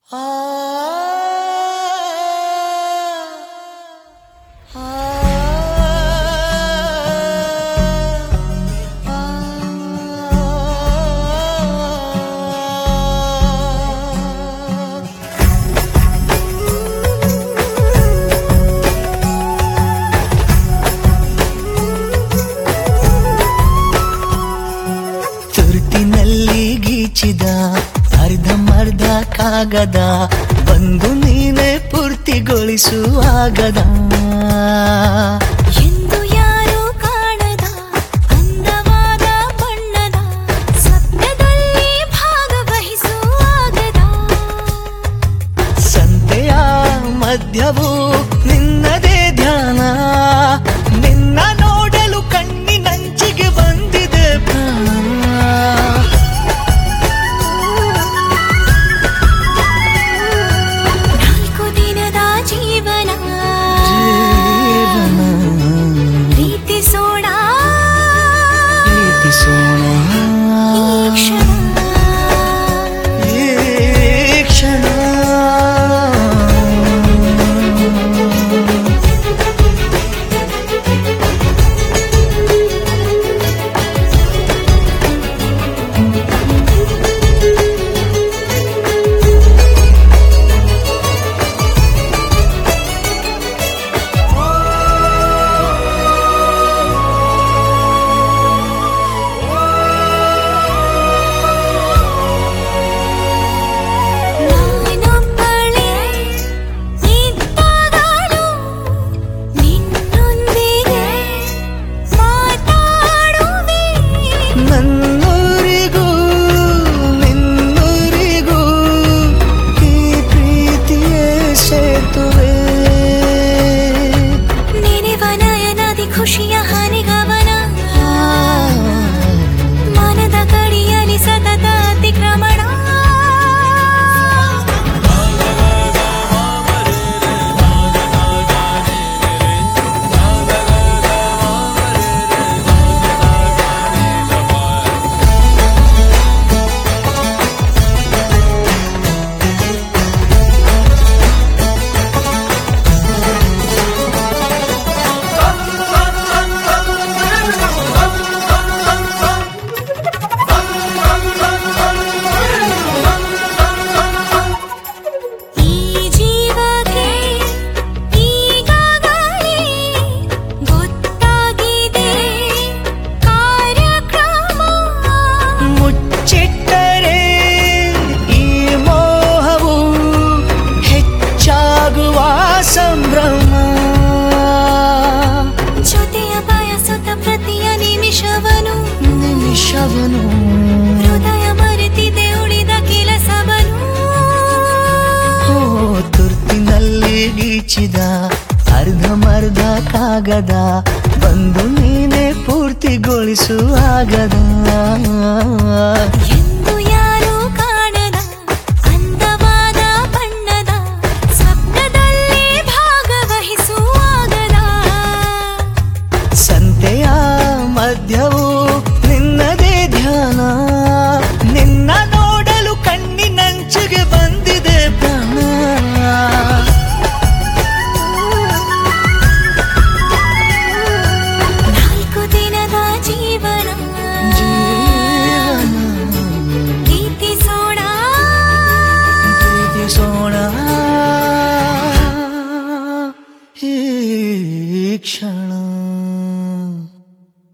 ತುರ್ತಿನಲ್ಲಿ ಗೀಚಿದ ಅರ್ಧಮರ್ಧ ಕಾಗದ ಬಂದು ನೀನೆ ಪೂರ್ತಿಗೊಳಿಸುವಾಗದ ಎಂದು ಯಾರೂ ಕಾಣದ ಅಂದವಾದ ಬಣ್ಣದ ಸ್ವಪ್ನದಲ್ಲಿ ಭಾಗವಹಿಸುವಾಗದ ಸಂತೆಯ ಮಧ್ಯವು ನಿನ್ನದೇ ಧ್ಯಾನ ನಿನ್ನ ನೋಡಲು ಕಣ್ಣಿನಂಚಿಗೆ ಬಂದಿದೆ ಪ್ರಾಣ ನಾಲ್ಕು ದಿನದ ಜೀವನ ಜೀವನ ಪ್ರೀತಿಸೋಣ ಪ್ರೀತಿಸೋಣ ಈ ಕ್ಷಣ ಈ ಕ್ಷಣ ನಾನೊಬ್ಬಳೇ ಇದ್ದಾಗಲೂ ನಿನ್ನೊಂದಿಗೆ ಮಾತಾಡುವೆ ನನ್ನೂರಿಗೂ ನಿನ್ನೂರಿಗೂ ಈ ಪ್ರೀತಿಯೇ ಸೇತುವೆ ನೆನೆವ ನಯನದಿ ಖುಷಿಯ ಹನಿಗವನ ಮನದ ಗಡಿಯಲ್ಲಿ ಸತತ ಅತಿಕ್ರಮಣ ಈ ಜೀವಕ್ಕೆ ಈಗಾಗಲೇ ಗೊತ್ತಾಗಿದೆ ಕಾರ್ಯಕ್ರಮ ಮುಚ್ಚಿಟ್ಟರೆ ಈ ಮೋಹವು ಹೆಚ್ಚಾಗುವ ಸಂಭ್ರಮ ಜೊತೆಯ ಬಯಸುತ್ತ ಪ್ರತಿಯ ನಿಮಿಷವನು ನಿಮಿಷವನು ಹೃದಯ ಮರೆತಿದೆ ಉಳಿದ ಕೆಲಸವನು ಓ ತುರ್ತಿನಲ್ಲಿ ಗೀಚಿದ ಅರ್ಧಮರ್ಧ ಕಾಗದ ಬಂದು ನೀನೆ ಪೂರ್ತಿಗೊಳಿಸುವಾಗದ ಎಂದು ಯಾರೂ ಕಾಣದ ಅಂದವಾದ ಬಣ್ಣದ ಸ್ವಪ್ನದಲ್ಲಿ ಭಾಗವಹಿಸುವಾಗದ ಸಂತೆಯ ಮಧ್ಯವು ನಿನ್ನದೇ ಧ್ಯಾನ ನಿನ್ನ ನೋಡಲು ಕಣ್ಣಿನಂಚಿಗೆ ಬಂದಿದೆ ಪ್ರಾಣ ನಾಲ್ಕು ದಿನದ ಜೀವನ ಜೀವನ ಗೀತಿಸೋಣ ಪ್ರೀತಿಸೋಣ ಈ ಕ್ಷಣ